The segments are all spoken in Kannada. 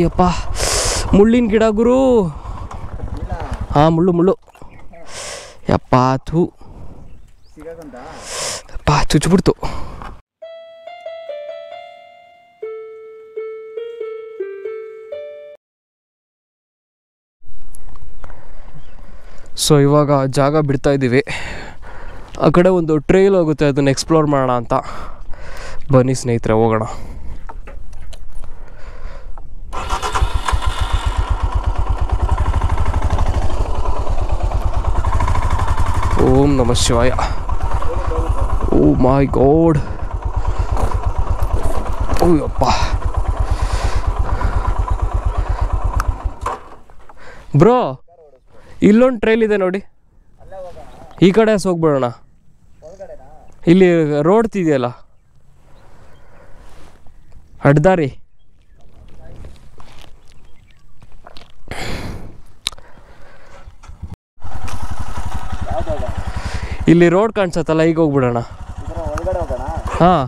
ಅಯ್ಯಯ್ಯಪ್ಪ ಮುಳ್ಳಿನ ಗಿಡ ಗುರು ಹಾಂ ಮುಳ್ಳು ಮುಳ್ಳು ಯಪ್ಪ ಥೂ ಸಿಗಕಂತ ಯಪ್ಪ ಚುಚ್ಬಿಡ್ತು ಸೊ ಇವಾಗ ಜಾಗ ಬಿಡ್ತಾ ಇದ್ದೀವಿ ಆ ಕಡೆ ಒಂದು ಟ್ರೈಲ್ ಹೋಗುತ್ತೆ ಅದನ್ನು ಎಕ್ಸ್ಪ್ಲೋರ್ ಮಾಡೋಣ ಅಂತ ಬನ್ನಿ ಸ್ನೇಹಿತರೆ ಹೋಗೋಣ ಓಂ ನಮ ಶಿವಾಯ ಓ ಮೈ ಗಾಡ್ ಓಯಪ್ಪ ಬ್ರೋ ಇಲ್ಲೊಂದು ಟ್ರೈಲ್ ಇದೆ ನೋಡಿ ಈ ಕಡೆ ಹೋಗ್ಬಿಡೋಣ ಇಲ್ಲಿ ರೋಡ್ ಇದೆಯಲ್ಲ ಅಡ್ದಾರಿ ಇಲ್ಲಿ ರೋಡ್ ಕಾಣಿಸತ್ತಲ್ಲ ಈಗ ಹೋಗ್ಬಿಡೋಣ ಇದರ ಒಳಗಡೆ ಹೋಗೋಣ ಹಾಂ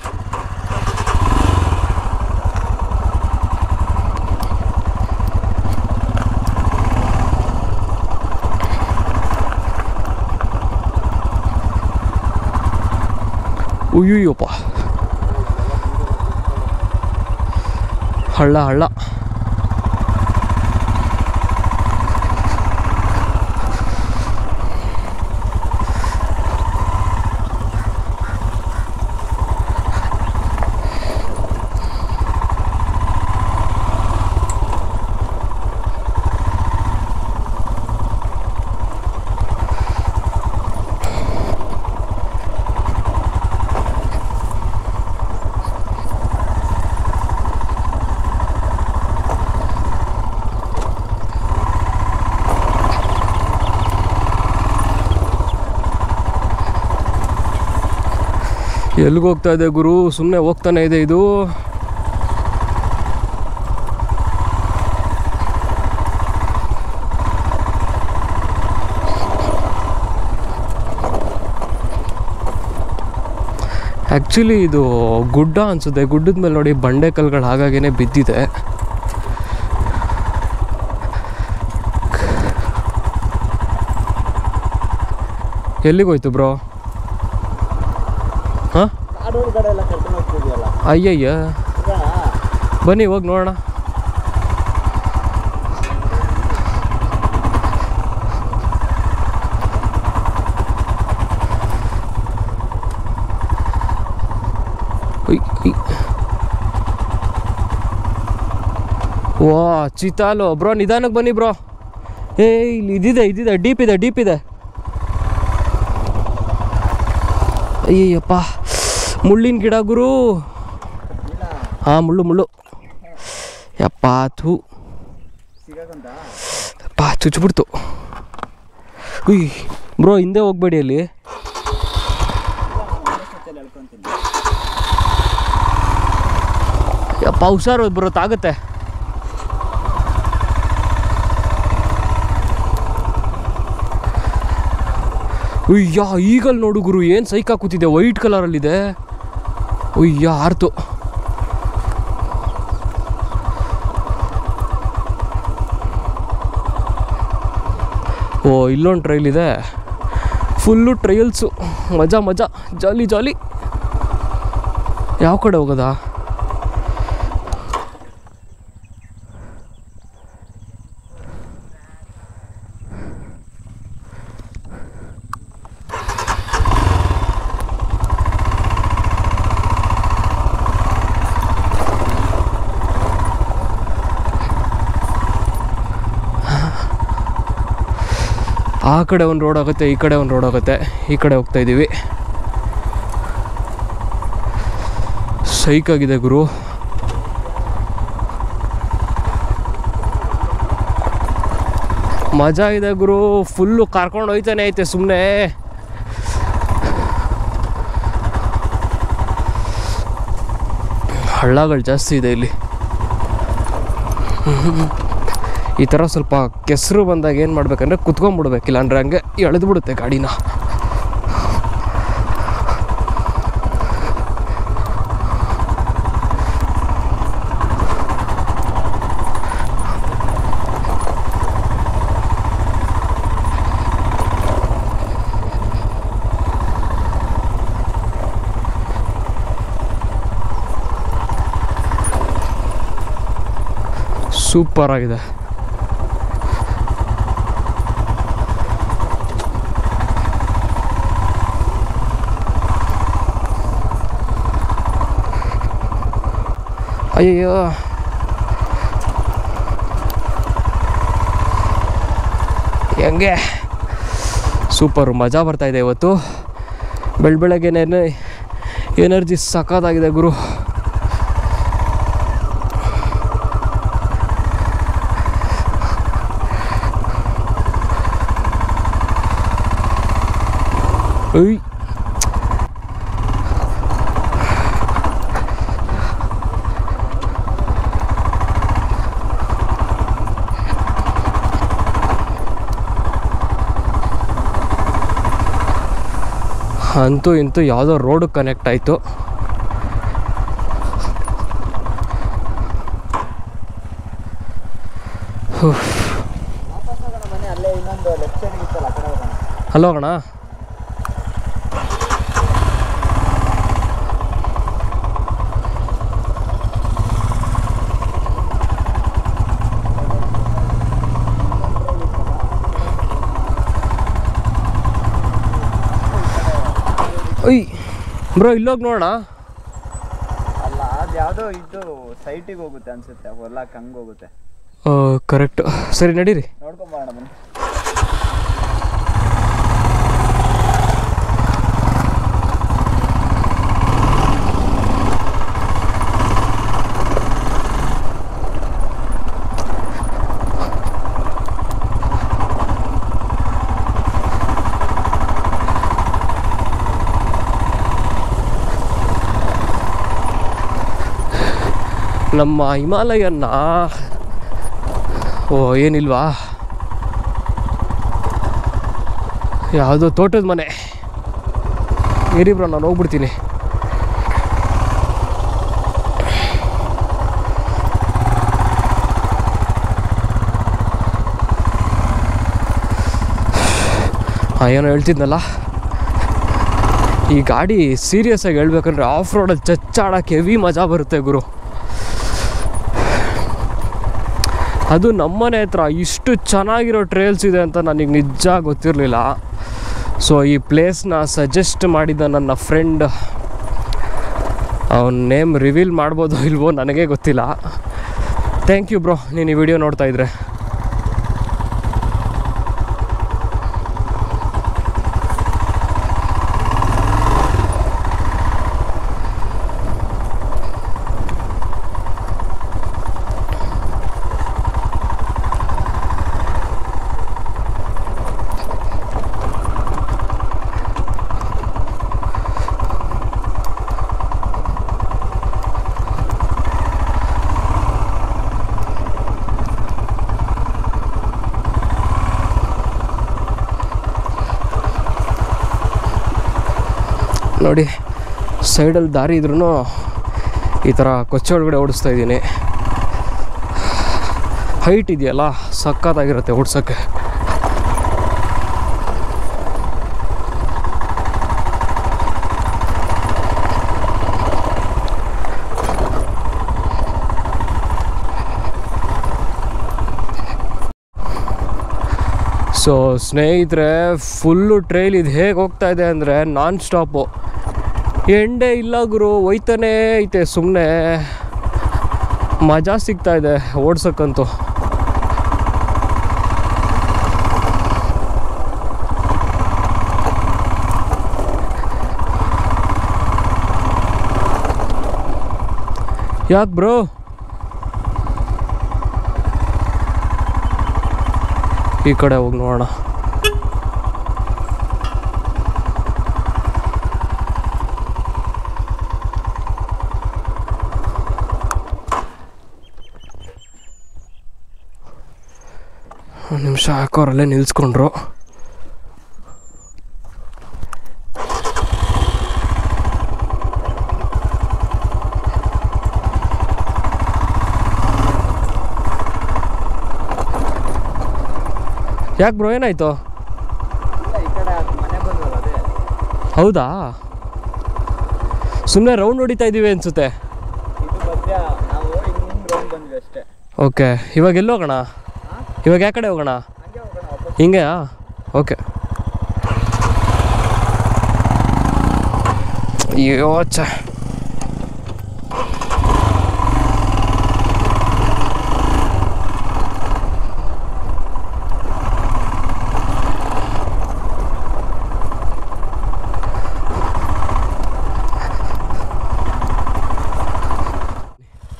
ಉಯ್ಯುಯ್ಯಪ್ಪ ಹಳ್ಳ ಹಳ್ಳ ಎಲ್ಲಿಗೆ ಹೋಗ್ತಾ ಇದೆ ಗುರು ಸುಮ್ಮನೆ ಹೋಗ್ತಾನೆ ಇದೆ ಇದು ಆ್ಯಕ್ಚುಲಿ ಇದು ಗುಡ್ಡ ಅನ್ಸುತ್ತೆ ಗುಡ್ಡದ ಮೇಲೆ ನೋಡಿ ಬಂಡೆ ಕಲ್ಗಳು ಹಾಗಾಗೇನೆ ಬಿದ್ದಿದೆ ಎಲ್ಲಿಗೋಯ್ತು ಬ್ರೋ ಹಾಂ ಕಾಡು ಒಳಗಡೆ ಎಲ್ಲ ಕರ್ಕೊಂಡು ಹೋಗ್ತಿದ್ಯಲ್ಲ ಅಯ್ಯಯ್ಯ ಹೋಗೋಣ ಬನ್ನಿ ಹೋಗಿ ನೋಡೋಣ ಉಯ್, ಉಯ್. ವಾ ಚಿತಾಲು ಬ್ರೋ ನಿಧಾನಕ್ಕೆ ಬನ್ನಿ ಬ್ರೋ ಏ ಇಲ್ಲಿ ಇದಿದೆ ಇದಿದೆ ಡೀಪ್ ಇದೆ ಡೀಪ್ ಇದೆ ಅಯ್ಯಯ್ಯಪ್ಪ ಮುಳ್ಳಿನ ಗಿಡ ಗುರು ಇಲ್ಲ ಹಾಂ ಮುಳ್ಳು ಮುಳ್ಳು ಯಪ್ಪ ಥೂ ಸಿಗಕಂತ ಯಪ್ಪ ಚುಚ್ಬಿಡ್ತು ಉಯ್ ಬ್ರೋ ಹಿಂದೆ ಹೋಗ್ಬೇಡಿ ಅಲ್ಲಿ ಎಳ್ಕೊಂತೀನಿ ಯಪ್ಪ ಹುಷಾರು ಬ್ರೋ ತಾಗುತ್ತೆ ಉಯ್ಯ ಈಗಲ್ ನೋಡು ಗುರು ಏನು ಸೈಕಾ ಕೂತಿದೆ ವೈಟ್ ಕಲರಲ್ಲಿದೆ ಉಯ್ಯ ಆರ್ತು ಓ ಇಲ್ಲೊಂದು ಟ್ರೈಲ್ ಇದೆ ಫುಲ್ಲು ಟ್ರೈಲ್ಸು ಮಜಾ ಮಜಾ ಜಾಲಿ ಜಾಲಿ ಯಾವ ಕಡೆ ಹೋಗೋದಾ ಆ ಕಡೆ ಒಂದು ರೋಡ್ ಆಗುತ್ತೆ ಈ ಕಡೆ ಒಂದು ರೋಡ್ ಆಗುತ್ತೆ ಈ ಕಡೆ ಹೋಗ್ತಾ ಇದ್ದೀವಿ ಸೈಕ್ ಆಗಿದೆ ಗುರು ಮಜಾ ಇದೆ ಗುರು ಫುಲ್ಲು ಕರ್ಕೊಂಡು ಹೋಯ್ತಾನೆ ಐತೆ ಸುಮ್ಮನೆ ಹಳ್ಳಗಳು ಜಾಸ್ತಿ ಇದೆ ಇಲ್ಲಿ ಈ ಥರ ಸ್ವಲ್ಪ ಕೆಸರು ಬಂದಾಗ ಏನು ಮಾಡ್ಬೇಕಂದ್ರೆ ಕುತ್ಕೊಂಡ್ಬಿಡ್ಬೇಕಿಲ್ಲ ಅಂದರೆ ಹಂಗೆ ಎಳೆದು ಬಿಡುತ್ತೆ ಗಾಡಿನ ಸೂಪರ್ ಆಗಿದೆ ಅಯ್ಯೋ ಹೆಂಗೆ ಸೂಪರು ಮಜಾ ಬರ್ತಾ ಇದೆ ಇವತ್ತು ಬೆಳ ಬೆಳಗ್ಗೆನೇ ಎನರ್ಜಿ ಸಖತ್ತಾಗಿದೆ ಗುರು ಐ ಅಂತೂ ಇಂತೂ ಯಾವುದೋ ರೋಡ್ ಕನೆಕ್ಟ್ ಆಯಿತು ವಾಪಸ್ ಹೋಗೋಣ ಮನೆ ಅಲ್ಲೇ ಇನ್ನೊಂದು ಲೆಫ್ಟ್ ಸೈಡ್ ಇತ್ತಲ್ಲ ಆ ಕಡೆ ಹೋಗೋಣ ಹಲೋ ಅಣ್ಣ ಒಯ್ ಬ್ರೋ ಇಲ್ಲೋಗಿ ನೋಡೋಣ ಅಲ್ಲ ಅದು ಯಾವುದೋ ಇದು ಸೈಟಿಗೆ ಹೋಗುತ್ತೆ ಅನ್ಸುತ್ತೆ ಹೊಲಕ್ಕೆ ಹಂಗೆ ಹೋಗುತ್ತೆ ಕರೆಕ್ಟ್ ಸರಿ ನಡೀರಿ ನೋಡ್ಕೊಂಬೋಣ ಬನ್ನಿ ನಮ್ಮ ಹಿಮಾಲಯನ್ನ ಓ ಏನಿಲ್ವಾ ಯಾವುದೋ ತೋಟದ ಮನೆ ಇರಿ ಬ್ರೋ ನಾನು ಹೋಗ್ಬಿಡ್ತೀನಿ ಆ, ಏನೋ ಹೇಳ್ತಿದ್ನಲ್ಲ ಈ ಗಾಡಿ ಸೀರಿಯಸ್ ಆಗಿ ಹೇಳ್ಬೇಕಂದ್ರೆ ಆಫ್ ರೋಡಲ್ಲಿ ಚಚ್ಚಾಡಕ್ಕೆ ಹೆವಿ ಮಜಾ ಬರುತ್ತೆ ಗುರು ಅದು ನಮ್ಮನೆ ಹತ್ರ ಇಷ್ಟು ಚೆನ್ನಾಗಿರೋ ಟ್ರೇಲ್ಸ್ ಇದೆ ಅಂತ ನನಗೆ ನಿಜ ಗೊತ್ತಿರಲಿಲ್ಲ ಸೊ ಈ ಪ್ಲೇಸ್ನ ಸಜೆಸ್ಟ್ ಮಾಡಿದ ನನ್ನ ಫ್ರೆಂಡ್ ಅವನ ನೇಮ್ ರಿವೀಲ್ ಮಾಡ್ಬೋದೋ ಇಲ್ವೋ ನನಗೆ ಗೊತ್ತಿಲ್ಲ ಥ್ಯಾಂಕ್ ಯು ಬ್ರೋ ನೀನು ಈ ವಿಡಿಯೋ ನೋಡ್ತಾ ಇದ್ರೆ ನೋಡಿ ಸೈಡಲ್ಲಿ ದಾರಿ ಇದ್ರೂ ಈ ಥರ ಕೊಚ್ಚೆ ಒಳಗಡೆ ಓಡಿಸ್ತಾ ಇದ್ದೀನಿ ಹೈಟ್ ಇದೆಯಲ್ಲ ಸಖತ್ತಾಗಿರುತ್ತೆ ಓಡ್ಸೋಕ್ಕೆ ಸೊ ಸ್ನೇಹಿತರೆ ಫುಲ್ಲು ಟ್ರೈಲ್ ಇದು ಹೇಗೆ ಹೋಗ್ತಾ ಇದೆ ಅಂದರೆ ನಾನ್ ಸ್ಟಾಪು ಎಂಡೇ ಇಲ್ಲ ಗುರು ಒಯ್ತಾನೇ ಐತೆ ಸುಮ್ಮನೆ ಮಜಾ ಸಿಗ್ತಾ ಇದೆ ಓಡ್ಸೋಕ್ಕಂತೂ ಯಾಕೆ ಬ್ರೋ ಈ ಕಡೆ ಹೋಗಿ ನೋಡೋಣ ಒಂದು ನಿಮಿಷ ಹಾಕೋರಲ್ಲೇ ನಿಲ್ಸ್ಕೊಂಡ್ರು ಯಾಕೆ ಬ್ರೋ ಏನಾಯ್ತು ಇಲ್ಲ ಈ ಕಡೆ ಅದು ಮನೆ ಬಂದಲ್ಲ ಅದೇ ಹೌದಾ ಸುಮ್ಮನೆ ರೌಂಡ್ ಹೊಡಿತಾ ಇದ್ದೀವಿ ಅನ್ಸುತ್ತೆ ಇದು ಮಧ್ಯ ನಾವು ಹಿಂಗೆ ರೌಂಡ್ ಬಂದ್ವಿ ಅಷ್ಟೇ ಓಕೆ ಇವಾಗ ಎಲ್ಲಿ ಹೋಗೋಣ ಇವಾಗ ಯಾವ ಕಡೆ ಹೋಗೋಣ ಹಂಗೆ ಹೋಗೋಣ ವಾಪಸ್ ಹಿಂಗೆ ಓಕೆ ಅಯ್ಯೋ ಛ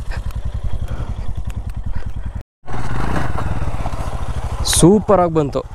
ಸೂಪರಾಗಿ ಬಂತು